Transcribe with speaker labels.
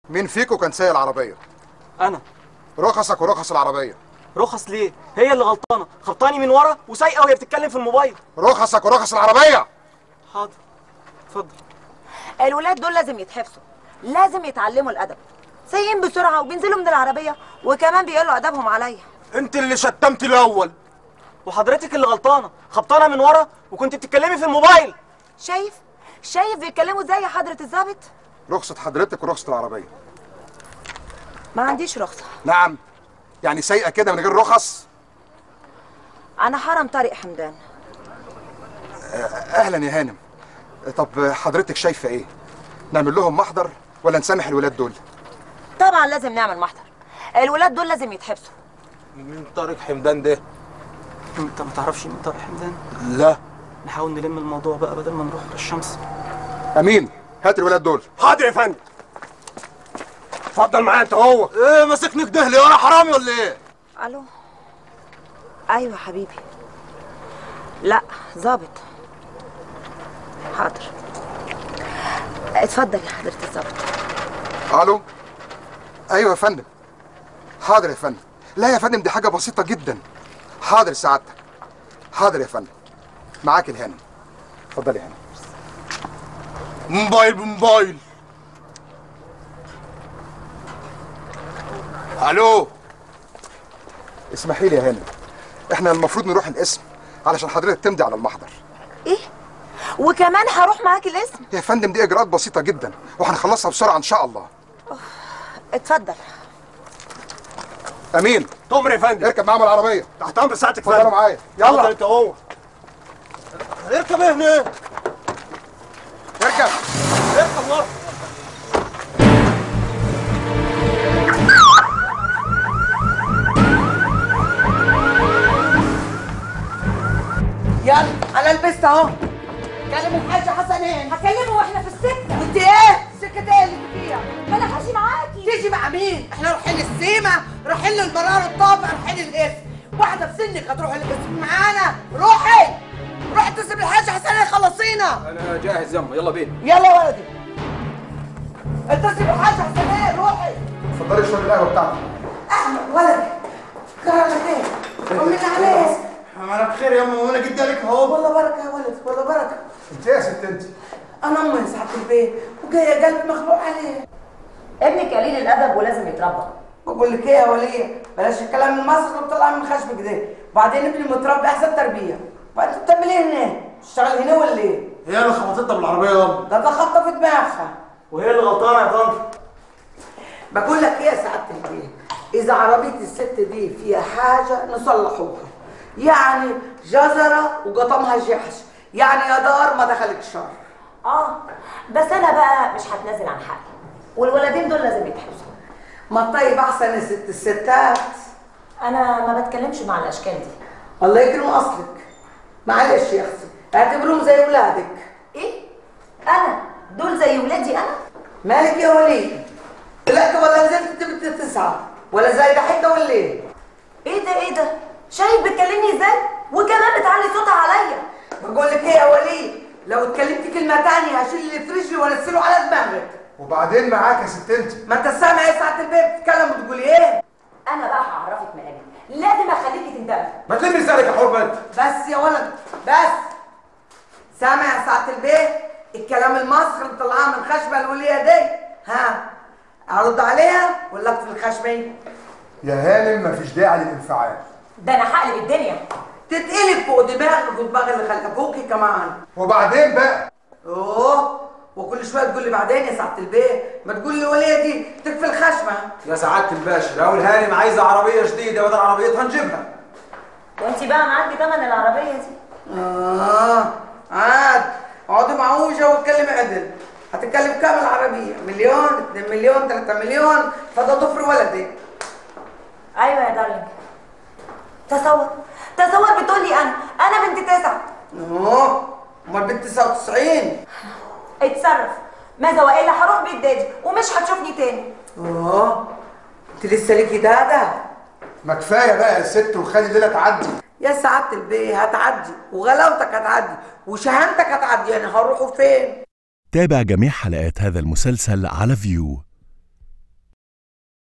Speaker 1: مين فيكم كان سايق العربيه
Speaker 2: انا
Speaker 1: رخصك ورخص العربيه
Speaker 2: رخص ليه هي اللي غلطانه خبطاني من ورا وسايقه وهي بتتكلم في الموبايل
Speaker 1: رخصك ورخص العربيه
Speaker 2: حاضر اتفضل
Speaker 3: الولاد دول لازم يتحبسوا لازم يتعلموا الادب سايقين بسرعه وبينزلوا من العربيه وكمان بيقولوا ادبهم عليا
Speaker 2: انت اللي شتمت الاول وحضرتك اللي غلطانه خبطانه من ورا وكنت بتتكلمي في الموبايل
Speaker 3: شايف شايف بيتكلموا ازاي يا حضره الظابط
Speaker 1: رخصه حضرتك ورخصه العربيه
Speaker 3: ما عنديش رخصه
Speaker 1: نعم يعني سايقه كده من غير رخص
Speaker 3: انا حرم طارق حمدان
Speaker 1: اهلا يا هانم طب حضرتك شايفه ايه نعمل لهم محضر ولا نسامح الولاد دول
Speaker 3: طبعا لازم نعمل محضر الولاد دول لازم يتحبسوا
Speaker 4: مين طارق حمدان ده؟
Speaker 2: انت ما تعرفش مين طارق حمدان
Speaker 4: لا
Speaker 2: نحاول نلم الموضوع بقى بدل ما نروح للشمس
Speaker 1: امين هات الولاد دول
Speaker 4: حاضر يا فندم اتفضل معايا انت هو ايه ماسكني كده ليه وانا حرامي ولا ايه؟
Speaker 3: الو ايوه حبيبي لا ظابط حاضر اتفضل يا حضره الظابط
Speaker 1: الو ايوه يا فندم حاضر يا فندم لا يا فندم دي حاجه بسيطه جدا حاضر سعادتك حاضر يا فندم معاك الهانم اتفضل يا هانم
Speaker 4: موبايل بموبايل الو
Speaker 1: اسمحي لي يا هانم احنا المفروض نروح القسم علشان حضرتك تمضي على المحضر
Speaker 3: ايه وكمان هروح معاك الاسم
Speaker 1: يا فندم دي اجراءات بسيطه جدا وهنخلصها بسرعه ان شاء الله
Speaker 3: اتفضل
Speaker 1: امين
Speaker 4: تمر يا فندم
Speaker 1: اركب معاهم العربيه
Speaker 4: تحت امر ساعتك
Speaker 1: اتفضلوا
Speaker 4: فندم
Speaker 1: معايا
Speaker 4: اتفضل
Speaker 1: يلا
Speaker 4: انت هو اركب هنا
Speaker 1: اركب
Speaker 4: اركب ورا
Speaker 5: يلا انا لبست اهو كلم الحاج حسنين
Speaker 3: هكلمه واحنا في السكه
Speaker 5: وانت ايه السكه ايه اللي انت فيها
Speaker 3: ما انا هاجي معاكي
Speaker 5: تيجي مع مين احنا رايحين السيما رايحين للمرار الطابع رايحين الاسم واحده في سنك هتروح الاسم معانا روحي روحي اتصل بالحاج حسنين خلصينا
Speaker 4: انا جاهز يما يلا بينا
Speaker 5: يلا يا ولدي اتصل بالحاج حسنين روحي
Speaker 1: اتفضلي اشرب القهوه بتاعتك
Speaker 5: احمد ولدي كرهك ايه طمنا عليك
Speaker 4: انا بخير يا ماما وانا جدا لك اهو
Speaker 5: والله بركه يا ولد والله بركه
Speaker 1: انت ايه يا ست انت
Speaker 5: انا امي ساعه البيت وجايه قلب مخلوق عليه
Speaker 3: ابنك قليل الادب ولازم يتربى
Speaker 5: بقول لك ايه يا وليه بلاش الكلام المسخ اللي بيطلع من خشمك ده وبعدين ابني متربي احسن تربيه وانت بتعمل ايه هنا؟ تشتغل هنا ولا ايه؟
Speaker 4: هي اللي خبطتها بالعربيه يلا
Speaker 5: ده ده خبطه في دماغها
Speaker 2: وهي اللي غلطانه يا طنط
Speaker 5: بقول لك ايه يا سعاده البيت اذا عربيه الست دي فيها حاجه نصلحوها يعني جزره وقطمها جحش يعني يا دار ما دخلك شر
Speaker 3: اه بس انا بقى مش هتنازل عن حقي والولدين دول لازم يتحبسوا
Speaker 5: ما الطيب احسن يا ست الستات
Speaker 3: انا ما بتكلمش مع الاشكال دي
Speaker 5: الله يكرم اصلك معلش يا اختي اعتبرهم زي ولادك
Speaker 3: ايه انا دول زي ولادي انا
Speaker 5: مالك يا ولي طلعت ولا نزلت تبت تسعة ولا زي ده حته ولا ايه
Speaker 3: ايه ده ايه ده شايف بتكلمني ازاي وكمان بتعلي صوتها عليا
Speaker 5: بقول لك ايه يا ولي لو اتكلمت كلمه تانية هشيل اللي في رجلي وانزله على دماغك
Speaker 1: وبعدين معاك يا ست انت
Speaker 5: ما انت سامع ايه ساعه البيت بتتكلم وتقول ايه
Speaker 3: انا بقى هعرفك مقامي لازم اخليكي تندمي
Speaker 4: ما تلمي لسانك يا حر انت
Speaker 5: بس يا ولد بس سامع يا ساعه البيت الكلام المسخ اللي طلعها من خشبه الوليه دي ها ارد عليها ولا اقفل الخشبه
Speaker 1: يا هانم مفيش داعي للانفعال
Speaker 3: ده انا هقلب الدنيا
Speaker 5: تتقلب فوق دماغك ودماغ اللي خلقوكي كمان
Speaker 1: وبعدين بقى
Speaker 5: اوه وكل شويه تقول لي بعدين يا سعاده البيت ما تقول لي وليه دي تكفي الخشمه
Speaker 4: يا سعاده الباشا لو الهانم عايزه عربيه جديده بدل عربيتها نجيبها
Speaker 3: وانت بقى معاكي تمن العربيه دي
Speaker 5: اه عاد اقعدي معوجه واتكلمي عدل هتتكلم كام العربيه مليون 2 مليون 3 مليون فده ضفر ولدي
Speaker 3: ايوه يا دارلينج تصور تصور بتقولي انا انا بنت تسعه
Speaker 5: اوه امال بنت 99
Speaker 3: اتصرف ماذا والا هروح بيت دادي ومش هتشوفني تاني
Speaker 5: اوه انت لسه ليكي دادا
Speaker 1: ما كفايه بقى يا ست وخلي الليله تعدي
Speaker 5: يا سعاده البيه هتعدي وغلاوتك هتعدي وشهامتك هتعدي يعني هنروحوا فين
Speaker 6: تابع جميع حلقات هذا المسلسل على فيو